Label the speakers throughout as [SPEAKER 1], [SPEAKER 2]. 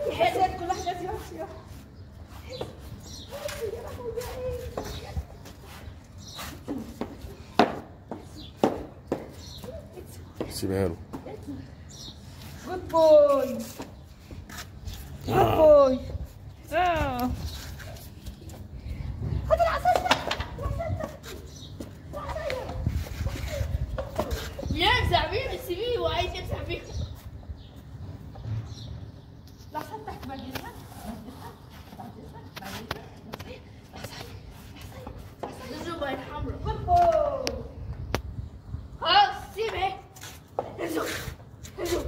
[SPEAKER 1] حسين كل واحد لازم يمشي
[SPEAKER 2] سيبها له
[SPEAKER 1] جود بوي جود بوي اه خد العصاية
[SPEAKER 3] يمسح بيه سيبيه وعايز يمسح بيه
[SPEAKER 1] العصاية تحت بعدين
[SPEAKER 3] الزبدة الحمراء
[SPEAKER 1] جود بوي
[SPEAKER 3] خلاص سيبه انزل انزل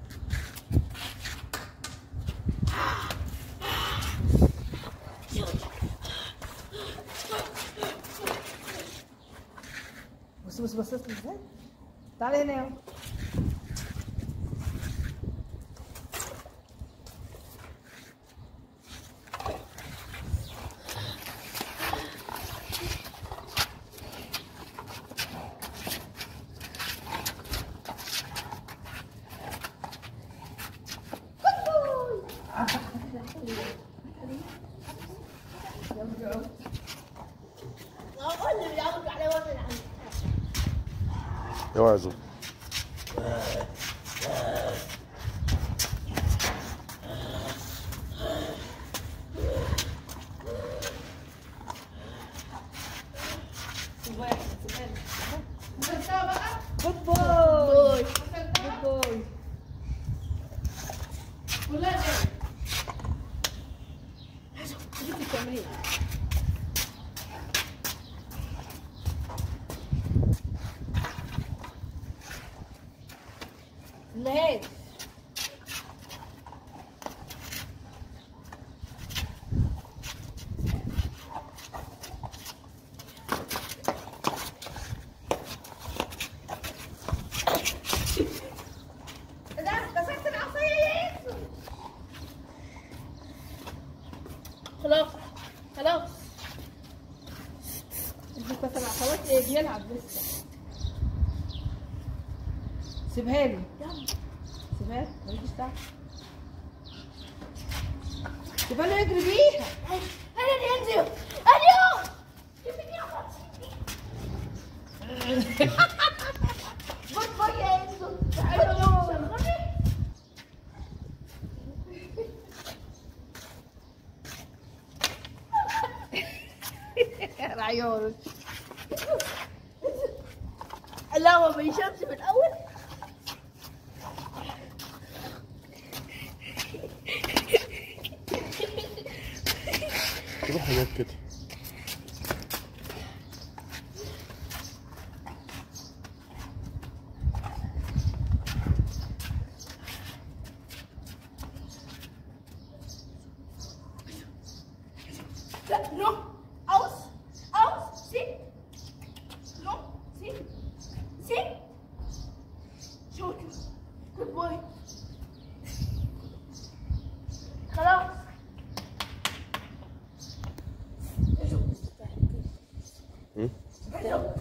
[SPEAKER 1] بص بص بص بص ازاي تعالى هنا يا
[SPEAKER 3] اقول اللي بيعرض عليه وزن عنه
[SPEAKER 2] اوعى زو
[SPEAKER 1] جود بوي جود بوي جبت التمرين نهاد ده مسكت العصاية يا يوسف
[SPEAKER 3] خلاص خلاص
[SPEAKER 1] اديك مثلا خلاص ايه بيلعب لسه سيبها له
[SPEAKER 3] يلا
[SPEAKER 1] سيبها له ما يجيش تحت سيبها له يجري بيها
[SPEAKER 3] انا اللي انزل اليوم جود باي يا انزل تعالوا
[SPEAKER 1] العيون
[SPEAKER 3] لا ما بيشمس من الاول
[SPEAKER 2] كده حاجات كده
[SPEAKER 3] لا نو aus aus sit no sit sit شوت جود بوي خلاص
[SPEAKER 2] هم؟
[SPEAKER 3] انزل